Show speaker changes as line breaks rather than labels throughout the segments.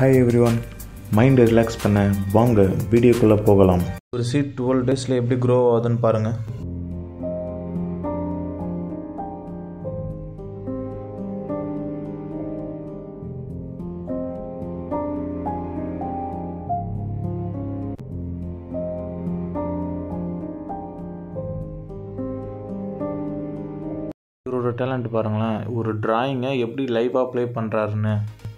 hi everyone மைண்டை relax பண்ண வாங்க வீடியோக்குள்ளே போகலாம் ஒரு சீட் டுவெல் டேஸில் எப்படி க்ரோ ஆகுதுன்னு பாருங்கள் இவரோட டேலண்ட் பாருங்களேன் ஒரு டிராயிங்கை எப்படி லைவாக ப்ளே பண்ணுறாருன்னு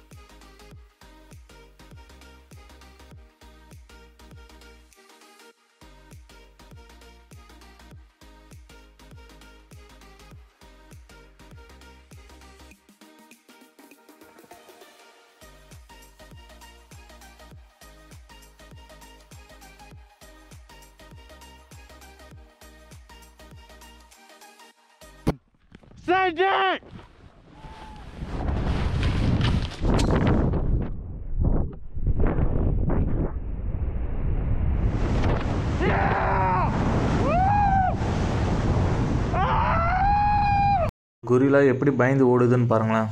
கொரிலா எப்படி பயந்து ஓடுதுன்னு பாருங்களேன்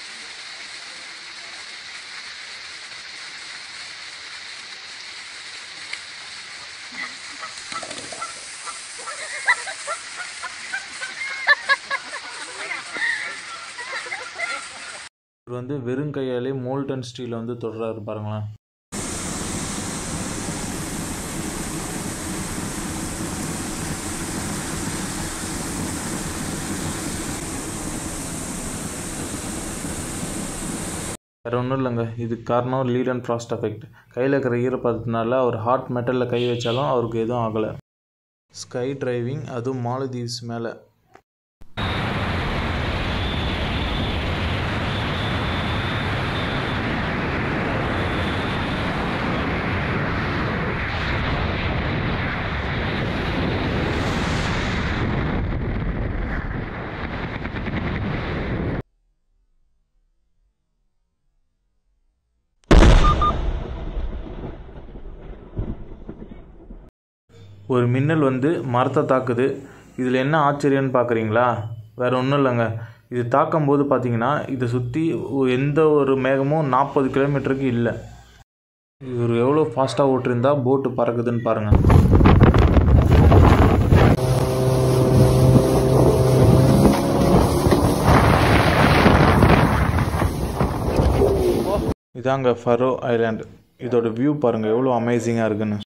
இவர் வந்து வெறும் கையாலே மோல்டன் ஸ்டீல் வந்து தொடுறாரு பாருங்களேன் வேறு ஒன்றும் இல்லைங்க இதுக்கு காரணம் லீட் அண்ட் ஃப்ராஸ்ட் எஃபெக்ட் கையில் இருக்கிற ஈரப்பதத்தினால அவர் ஹாட் மெட்டலில் கை வச்சாலும் அவருக்கு எதுவும் ஆகலை ஸ்கை டிரைவிங் அதுவும் மாலதீவ்ஸ் மேலே ஒரு மின்னல் வந்து மரத்தை தாக்குது இதில் என்ன ஆச்சரியம்னு பார்க்குறீங்களா வேறு ஒன்றும் இல்லைங்க இது தாக்கும் போது பார்த்தீங்கன்னா இதை சுற்றி எந்த ஒரு மேகமும் நாற்பது கிலோமீட்டருக்கு இல்லை இவர் எவ்வளோ ஃபாஸ்ட்டாக ஓட்டிருந்தா போட்டு பறக்குதுன்னு பாருங்கள் இதாங்க ஃபரோ ஐலாண்ட் இதோட வியூ பாருங்கள் எவ்வளோ அமேசிங்காக இருக்குன்னு